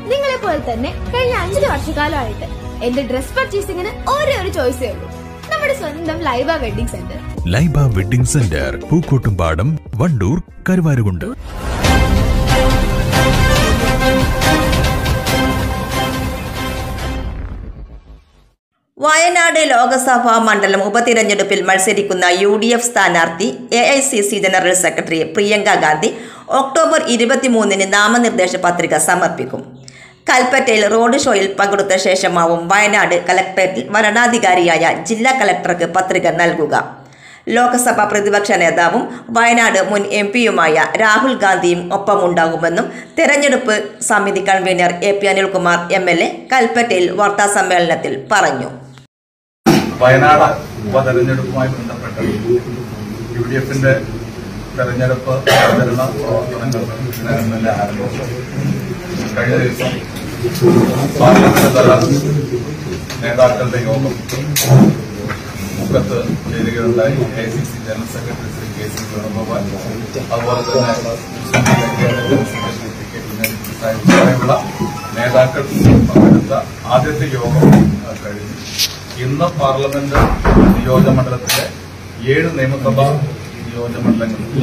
നിങ്ങളെ പോലെ തന്നെ കഴിഞ്ഞ അഞ്ചര വർഷക്കാലമായിട്ട് എന്റെ ഡ്രസ് പർച്ചേസിംഗിന് ഒരേ ഒരു ചോയ്സേ ഉള്ളൂ നമ്മുടെ സ്വന്തം Laiba wedding centre Laiba wedding centre Pookkottumpadam Vandoor Karuvarakundu Wayanad Lok Sabha മണ്ഡലം ഉപതിരഞ്ഞെടുപ്പിൽ മത്സരിക്കുന്ന യു ഡി എഫ് സ്ഥാനാർത്ഥി A I C C general secretary Priyanka Gandhi October ഇരുപത്തിമൂന്നിന് നാമനിർദ്ദേശ പത്രിക സമർപ്പിക്കും കൽപ്പറ്റയിൽ റോഡ് ഷോയിൽ പങ്കെടുത്ത ശേഷമാവും വയനാട് കലക്ടറേറ്റിൽ വരണാധികാരിയായ ജില്ലാ കലക്ടർക്ക് പത്രിക നൽകുക ലോക്സഭാ പ്രതിപക്ഷ നേതാവും വയനാട് മുൻ എം പിയുമായ രാഹുൽ ഗാന്ധിയും ഒപ്പമുണ്ടാകുമെന്നും തെരഞ്ഞെടുപ്പ് സമിതി convener A P Anilkumar M L A കൽപ്പറ്റയിൽ വാർത്താസമ്മേളനത്തിൽ പറഞ്ഞു വയനാട് ഉപതെരഞ്ഞെടുപ്പുമായി ബന്ധപ്പെട്ട് യു ഡി എഫിന്റെ തെരഞ്ഞെടുപ്പ് പ്രചരണ പ്രവർത്തനങ്ങൾ ഇതിനകം തന്നെ ആരംഭിച്ചു കഴിഞ്ഞ ദിവസം പാർലമെന്റ് തല നേതാക്കളുടെ യോഗം മുഖത്ത് ചേരുകയുണ്ടായി A C C general secretary Shri K C Venugopal അതുപോലെ തന്നെ Muslim League general secretary P K Kunhalikutty Sahib ഉൾപ്പെടെയുള്ള നേതാക്കൾ പങ്കെടുത്ത ആദ്യത്തെ യോഗം ആ, കഴിഞ്ഞു ഇന്ന് പാർലമെന്റ് നിയോജകമണ്ഡലത്തിലെ ഏഴ് നിയമസഭാ നിയോജകമണ്ഡലങ്ങളിൽ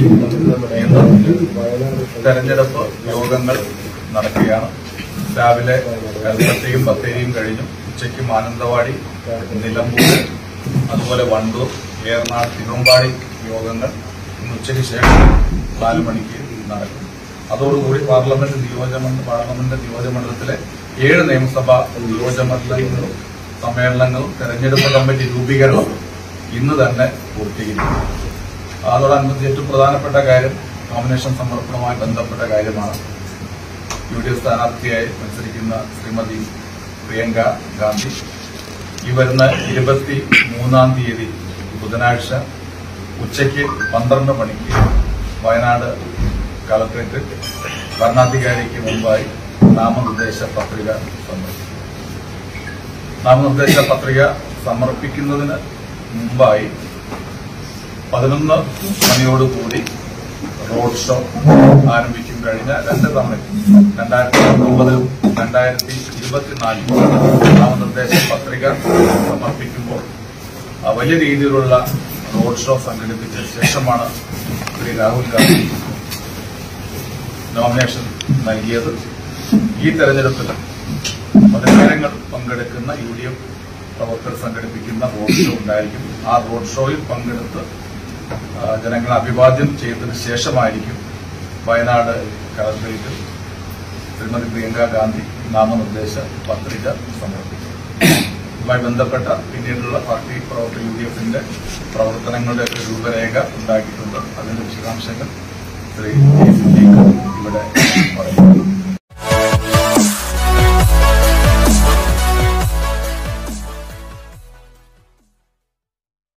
ഇന്ന് തെരഞ്ഞെടുപ്പ് യോഗങ്ങൾ നടക്കുകയാണ് രാവിലെ കൽപ്പറ്റയും ബത്തേരിയും കഴിഞ്ഞു ഉച്ചയ്ക്ക് മാനന്തവാടി നിലമ്പൂർ അതുപോലെ വണ്ടൂർ ഏറനാട് തിരുവമ്പാടി യോഗങ്ങൾ ഇന്ന് ഉച്ചയ്ക്ക് ശേഷം നാല് മണിക്ക് നടക്കും അതോടുകൂടി പാർലമെന്റ് നിയോജകമണ്ഡല പാർലമെന്റ് നിയോജകമണ്ഡലത്തിലെ ഏഴ് നിയമസഭാ നിയോജകമണ്ഡലങ്ങളും സമ്മേളനങ്ങളും തെരഞ്ഞെടുപ്പ് കമ്മിറ്റി രൂപീകരണം ഇന്ന് തന്നെ പൂർത്തീകരിക്കും അതോടനുബന്ധിച്ച് ഏറ്റവും പ്രധാനപ്പെട്ട കാര്യം നോമിനേഷൻ സമർപ്പണവുമായി ബന്ധപ്പെട്ട കാര്യമാണ് യു ഡി എഫ് സ്ഥാനാർത്ഥിയായി മത്സരിക്കുന്ന ശ്രീമതി പ്രിയങ്ക ഗാന്ധി ഈ വരുന്ന ഇരുപത്തി മൂന്നാം തീയതി ബുധനാഴ്ച ഉച്ചയ്ക്ക് പന്ത്രണ്ട് മണിക്ക് വയനാട് കളക്ടറേറ്റ് ഭരണാധികാരിക്ക് മുമ്പായി നാമനിർദ്ദേശ പത്രിക സമർപ്പിക്കും നാമനിർദ്ദേശ പത്രിക സമർപ്പിക്കുന്നതിന് മുമ്പായി പതിനൊന്ന് മണിയോടുകൂടി റോഡ് ഷോ ആരംഭിക്കും കഴിഞ്ഞ രണ്ട് തവണ രണ്ടായിരത്തി പത്തൊമ്പതിലും രണ്ടായിരത്തി ഇരുപത്തിനാലിലും നാമനിർദ്ദേശ പത്രിക സമർപ്പിക്കുമ്പോൾ ആ വലിയ രീതിയിലുള്ള റോഡ് ഷോ സംഘടിപ്പിച്ച ശേഷമാണ് ശ്രീ രാഹുൽ ഗാന്ധി നോമിനേഷൻ നൽകിയത് ഈ തെരഞ്ഞെടുപ്പിൽ പതിനായിരങ്ങൾ പങ്കെടുക്കുന്ന യു ഡി എഫ് പ്രവർത്തകർ സംഘടിപ്പിക്കുന്ന റോഡ് ഷോ ഉണ്ടായിരിക്കും ആ റോഡ് ഷോയിൽ പങ്കെടുത്ത് ആ, ജനങ്ങളെ അഭിവാദ്യം ചെയ്തതിനു ശേഷമായിരിക്കും വയനാട് കളക്ടറേറ്റിൽ ശ്രീമതി പ്രിയങ്ക ഗാന്ധി നാമനിർദ്ദേശ പത്രിക സമർപ്പിക്കും ഇതുമായി ബന്ധപ്പെട്ട പിന്നീടുള്ള പാർട്ടി പ്രവർത്തക യു ഡി എഫിന്റെ പ്രവർത്തനങ്ങളുടെ ഒക്കെ രൂപരേഖ ഉണ്ടാക്കിയിട്ടുണ്ട് അതിന്റെ വിശദാംശങ്ങൾ ശ്രീ ജെ. സി. ജേക്കബ് ഇവിടെ പറയും